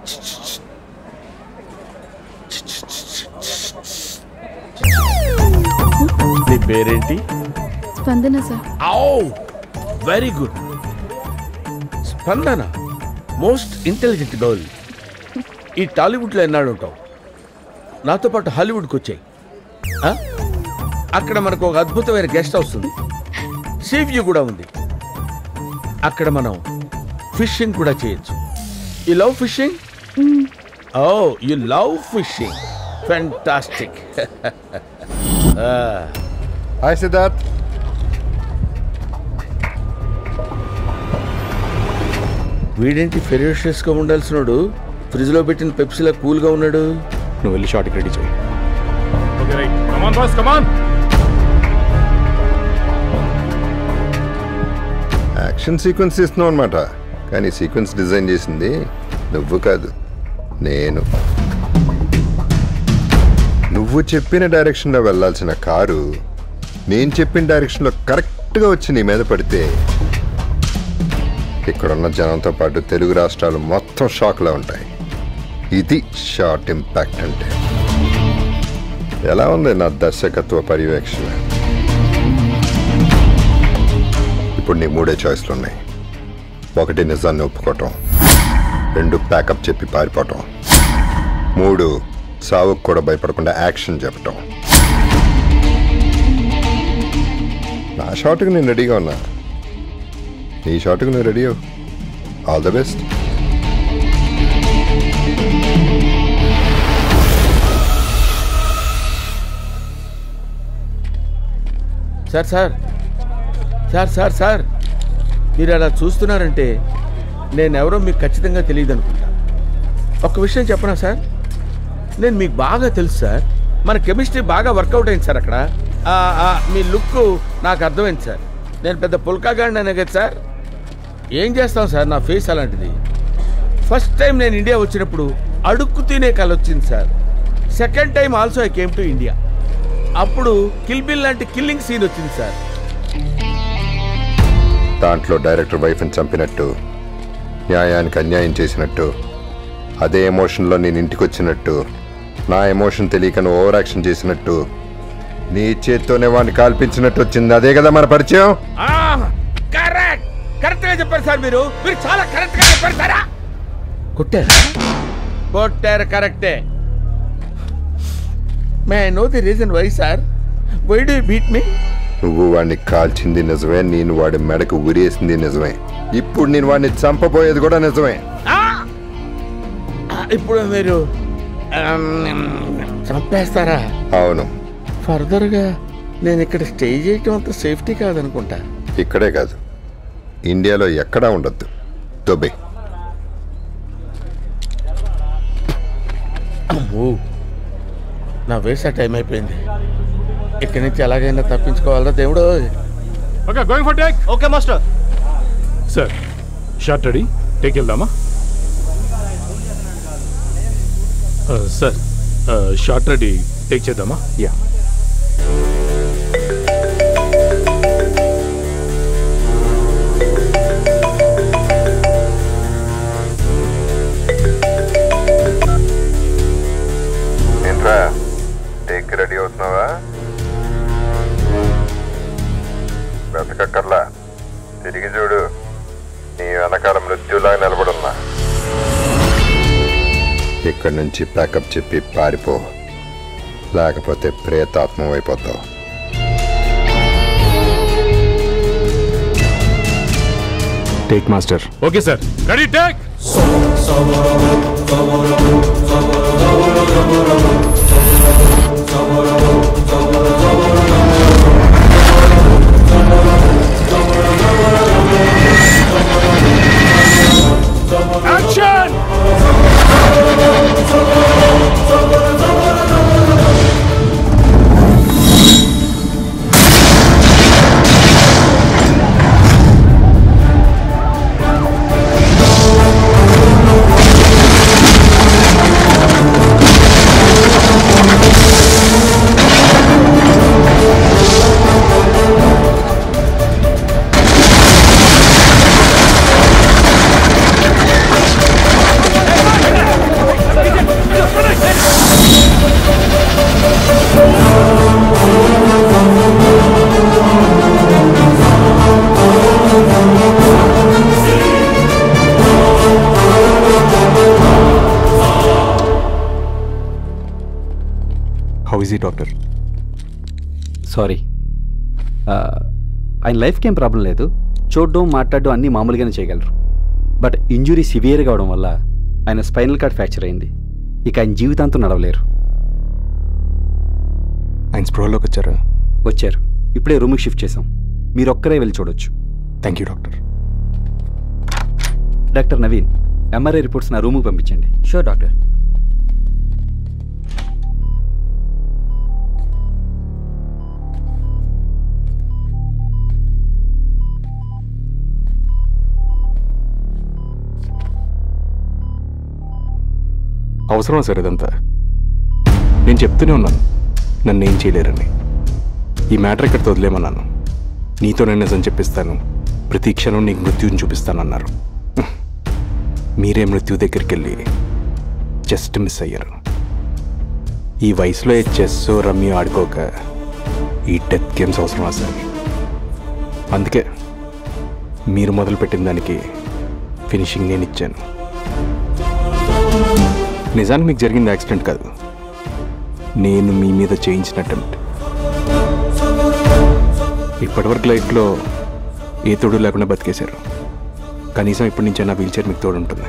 నీ పేరేంటి స్పందన సార్ ఔ very good Spandana most intelligent girl ఈ టాలీవుడ్లో ఎన్నాడు ఉంటావు నాతో పాటు హాలీవుడ్కి వచ్చాయి ఆ? అక్కడ మనకు ఒక అద్భుతమైన గెస్ట్ హౌస్ ఉంది సీ వ్యూ కూడా ఉంది అక్కడ మనం ఫిషింగ్ కూడా చేయొచ్చు you love fishing oh you love fishing fantastic hi Siddharth వీడేంటి ఫెరోషియస్గా ఉండాల్సినోడు ఫ్రిడ్జ్లో పెట్టిన పెప్సీలా కూల్గా ఉన్నాడు నువ్వు వెళ్ళి షార్ట్కి రెడీ చేయి okay right come on boss come on action sequence ఇస్తున్నావు అనమాట కానీ సీక్వెన్స్ డిజైన్ చేసింది నువ్వు కాదు నేను నువ్వు చెప్పిన డైరెక్షన్లో వెళ్ళాల్సిన కారు నేను చెప్పిన డైరెక్షన్లో కరెక్ట్గా వచ్చి నీ మీద పడితే ఇక్కడున్న జనంతో పాటు తెలుగు రాష్ట్రాలు మొత్తం షాక్లో ఉంటాయి ఇది షార్ట్ ఇంపాక్ట్ అంటే ఎలా ఉంది నా దర్శకత్వ పర్యవేక్షణ ఇప్పుడు నీ మూడే చాయిస్లు ఉన్నాయి ఒకటి నిజాన్ని ఒప్పుకోవటం రెండు ప్యాకప్ చెప్పి పారిపోవటం మూడు సావుకు కూడా భయపడకుండా యాక్షన్ చెప్పటం నా షాట్కి నేను రెడీగా ఉన్నా నీ షాట్కి నువ్వు ready all the best sir sir sir sir sir మీరు అలా చూస్తున్నారంటే నేనెవరో మీకు ఖచ్చితంగా తెలియదు అనుకుంటా ఒక విషయం చెప్పనా సార్ నేను మీకు బాగా తెలుసు సార్ మన కెమిస్ట్రీ బాగా వర్కౌట్ అయింది సార్ అక్కడ ఆ, ఆ, మీ లుక్ నాకు అర్థమైంది సార్ నేను పెద్ద పుల్కాగాడిని అనే కదా సార్ ఏం చేస్తాం సార్ నా ఫేస్ అలాంటిది ఫస్ట్ టైం నేను ఇండియా వచ్చినప్పుడు అడుక్కు తినే కళ వచ్చింది sir second time also I came to India అప్పుడు కిల్ బిల్ లాంటి కిల్లింగ్ సీన్ వచ్చింది సార్ దాంట్లో డైరెక్టర్ వైఫ్ని చంపినట్టు న్యాయానికి అన్యాయం చేసినట్టు అదే ఎమోషన్లో నేను ఇంటికి వచ్చినట్టు నా ఎమోషన్ తెలియక నువ్వు ఓవర్ యాక్షన్ చేసినట్టు నీ చేత్తోనే వాడిని కాల్పించినట్టు వచ్చింది అదే కదా మన పరిచయం కరెక్ట్ కరెక్ట్ గా చెప్పారు సార్ మీరు మీరు చాలా కరెక్ట్ గా చెప్పారు సారా కొట్టారు కొట్టారు కరెక్టే may know the reason why sir why do beat me నువ్వు వాడిని కాల్చింది నిజమే నేను వాడి మెడకు ఉరేసింది నిజమే ఇప్పుడు నేను వాడిని చంపబోయేది కూడా నిజమే ఇప్పుడు మీరు ఆమ్, చంపేస్తారా అవును ఫర్దర్గా నేను ఇక్కడ స్టే చేయటం అంత సేఫ్టీ కాదనుకుంటా ఇక్కడే కాదు ఇండియాలో ఎక్కడా ఉండొద్దు దుబాయ్ అమ్మో నా వేసా టైం అయిపోయింది ఇక్కడి నుంచి ఎలాగైనా తప్పించుకోవాలా దేవుడు okay going for take okay master sir shot ready take వెళ్దామా సార్ షార్ట్ రెడీ టేక్ చేద్దామా యా ఏంట్రా టేక్ రెడీ అవుతున్నావా బ్రతకక్కర్లా తిరిగి చూడు నీ వెనకాల మృత్యులా నిలబడున్నా ఇక్కడి నుంచి ప్యాకప్ చెప్పి పారిపో లేకపోతే ప్రేతాత్మం అయిపోతావు take master okay sir ready take action how is ఈ డాక్టర్ సారీ ఆయన లైఫ్కి ఏం ప్రాబ్లం లేదు చూడడం మాట్లాడడం అన్నీ మామూలుగానే చేయగలరు బట్ ఇంజురీ సివియర్గా అవడం వల్ల ఆయన స్పైనల్ కార్డ్ ఫ్రాక్చర్ అయింది ఇక ఆయన జీవితాంతం నడవలేరు ఆయన స్ప్రోలోకి వచ్చారా వచ్చారు ఇప్పుడే రూమ్కి షిఫ్ట్ చేసాం మీరు ఒక్కరే వెళ్ళి చూడొచ్చు thank you doctor doctor Naveen MRI reports నా రూమ్కి పంపించండి షూర్ డాక్టర్ అవసరమా సార్ ఇదంతా నేను చెప్తూనే ఉన్నాను నన్ను ఏం చేయలేరని ఈ మ్యాటర్ ఇక్కడ వదిలేమన్నాను నీతో నేను నిజం చెప్పిస్తాను ప్రతి క్షణం నీకు మృత్యుని చూపిస్తానన్నారు హ్మ్. మీరే మృత్యు దగ్గరికి వెళ్ళి జస్ట్ మిస్ అయ్యారు ఈ వయసులో ఏ చెస్ రమ్మి ఆడుకోక ఈ డెత్ గేమ్స్ అవసరమా సార్ అందుకే మీరు మొదలుపెట్టిన దానికి ఫినిషింగ్ నేను ఇచ్చాను నిజానికి మీకు జరిగింది యాక్సిడెంట్ కాదు నేను మీ మీద చేయించిన అటెంప్ట్ ఇప్పటివరకు లైఫ్లో ఏ తోడు లేకుండా బతికేశారు కనీసం ఇప్పటి నుంచే నా వీల్ చైర్ మీకు తోడు ఉంటుంది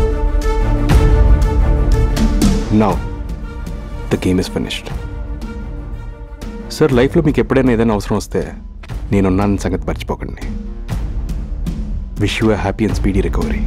నా the game is finished sir లైఫ్లో మీకు ఎప్పుడైనా ఏదైనా అవసరం వస్తే నేనున్నాను సంగతి మర్చిపోకండి wish you happy and speedy recovery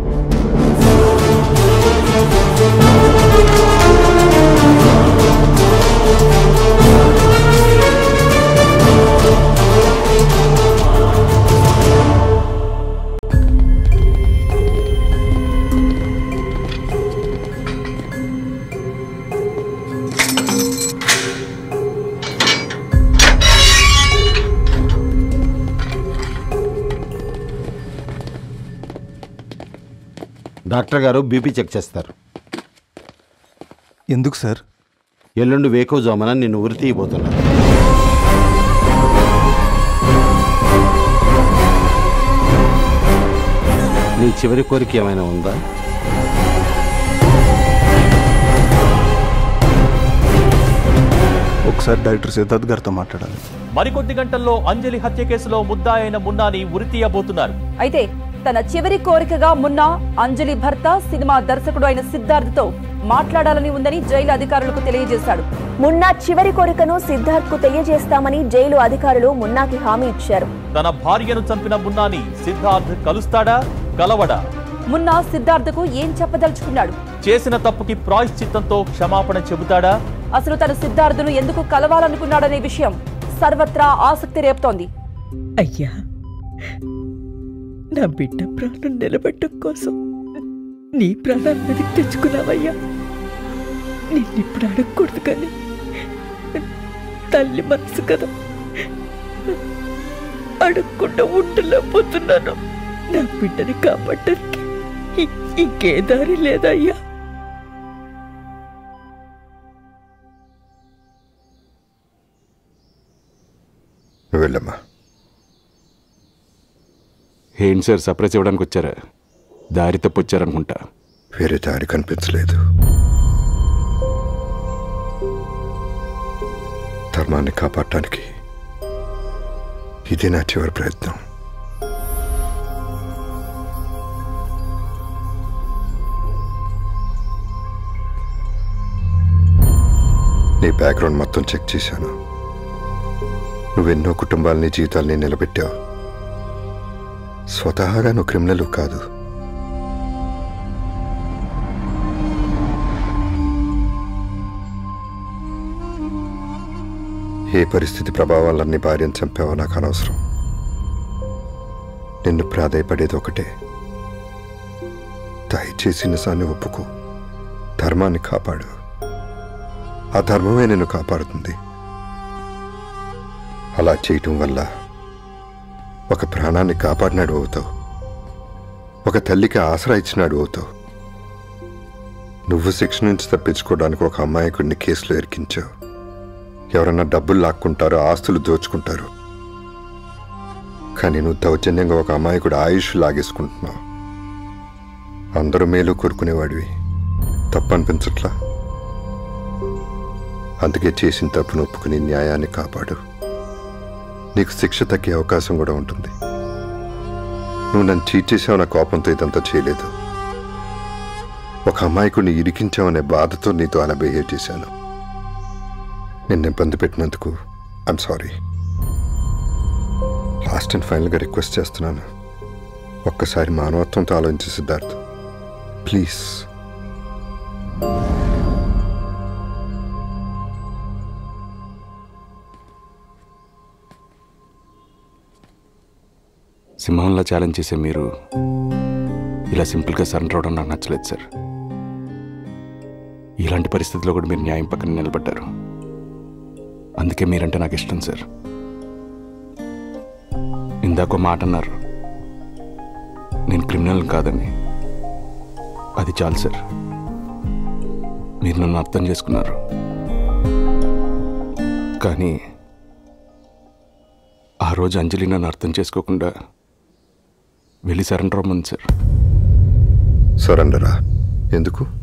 doctor garu BP check చేస్తారు ఎందుకు సార్ ఎల్లుండి వేకోజామున నిన్ను ఉరి తీయబోతున్నారు నీ చివరి కోరిక ఏమైనా ఉందా ఒకసారి డైరెక్టర్ సిద్ధార్థ్ గారితో మాట్లాడాలి మరికొద్ది గంటల్లో అంజలి హత్య కేసులో ముద్దాయైన మున్నాని ఉరితీయబోతున్నారు అయితే తన చివరి కోరికగా మున్నా అంజలి భర్త సినిమా దర్శకుడు అయిన సిద్ధార్థ్తో మాట్లాడాలని ఉందని జైలు అధికారులకు తెలియజేశాడు మున్నా చివరి కోరికను సిద్ధార్థ్ కు తెలియజేస్తామని జైలు అధికారులు మున్నాకి హామీ ఇచ్చారు తన భార్యను చంపిన మున్నాని సిద్ధార్థ్ కలుస్తాడా కలవడా మున్నా సిద్ధార్థకు ఏం చెప్పదలుచుకున్నాడు చేసిన తప్పుకి ప్రాయశ్చిత్తంతో క్షమాపణ చెబుతాడా అసలు తను సిద్ధార్థును ఎందుకు కలవాలనుకున్నాడనే విషయం సర్వత్రా ఆసక్తి రేపుతోంది అయ్యా నా బిడ్డ ప్రాణం నిలబెట్టడం కోసం నీ ప్రాణాన్ని వెతికి తెచ్చుకున్నావయ్యా నిన్నిప్పుడు అడగకూడదు కానీ తల్లి మనసు కదా అడగకుండా ఉండలేకపోతున్నాను నా బిడ్డని కాపాడటానికి ఇ- ఇంకే దారి లేదయ్యా నువ్వు వెళ్ళమ్మా ఏంటి సార్ సర్ప్రైజ్ ఇవ్వడానికి వచ్చారా దారి తప్పు వచ్చారనుకుంటా వేరే దారి కనిపించలేదు ధర్మాన్ని కాపాడటానికి ఇది నా చివరి ప్రయత్నం నీ బ్యాక్గ్రౌండ్ మొత్తం చెక్ చేశాను నువ్వెన్నో కుటుంబాలని జీవితాల్ని నిలబెట్టావు స్వతహాగా నువ్వు క్రిమినల్ కాదు ఏ పరిస్థితి ప్రభావం వల్ల నీ భార్యను చంపావో నాకు అనవసరం నిన్ను ప్రాధాయపడేది ఒకటే దయచేసి నిజాన్ని ఒప్పుకో ధర్మాన్ని కాపాడు ఆ ధర్మమే నిన్ను కాపాడుతుంది అలా చేయటం వల్ల ఒక ప్రాణాన్ని కాపాడినాడు అవుతావు ఒక తల్లికి ఆసరా ఇచ్చినాడు అవుతావు నువ్వు శిక్ష నుంచి తప్పించుకోవడానికి ఒక అమాయకుడిని కేసులో ఇరికించావు ఎవరన్నా డబ్బులు లాక్కుంటారో ఆస్తులు దోచుకుంటారు కానీ నువ్వు దౌర్జన్యంగా ఒక అమాయకుడు ఆయుష్ లాగేసుకుంటున్నావు అందరూ మేలు కోరుకునేవాడివి తప్పనిపించట్లా అందుకే చేసిన తప్పును ఒప్పుకుని న్యాయాన్ని కాపాడు నీకు శిక్ష తగ్గే అవకాశం కూడా ఉంటుంది నువ్వు నన్ను చీట్ చేసావు నా కోపంతో ఇదంతా చేయలేదు ఒక అమాయకుడిని ఇరికించావనే బాధతో నీతో అలా బిహేవ్ చేశాను నిన్ను ఇబ్బంది పెట్టినందుకు ఐఎమ్ సారీ లాస్ట్ అండ్ ఫైనల్గా రిక్వెస్ట్ చేస్తున్నాను ఒక్కసారి మానవత్వంతో ఆలోచించి సిద్ధార్థ్ ప్లీజ్ సింహంలా ఛాలెంజ్ చేసే మీరు ఇలా సింపుల్గా సరెండర్ అవడం నాకు నచ్చలేదు సార్ ఇలాంటి పరిస్థితుల్లో కూడా మీరు న్యాయం పక్కన నిలబడ్డారు అందుకే మీరంటే నాకు ఇష్టం సార్ ఇందాక మాట అన్నారు నేను క్రిమినల్ కాదని అది చాలు సార్ మీరు నన్ను అర్థం చేసుకున్నారు కానీ ఆ రోజు అంజలి నన్ను అర్థం చేసుకోకుండా వెళ్ళి సరెండర్ అవ్వమంది సార్ సరెండరా ఎందుకు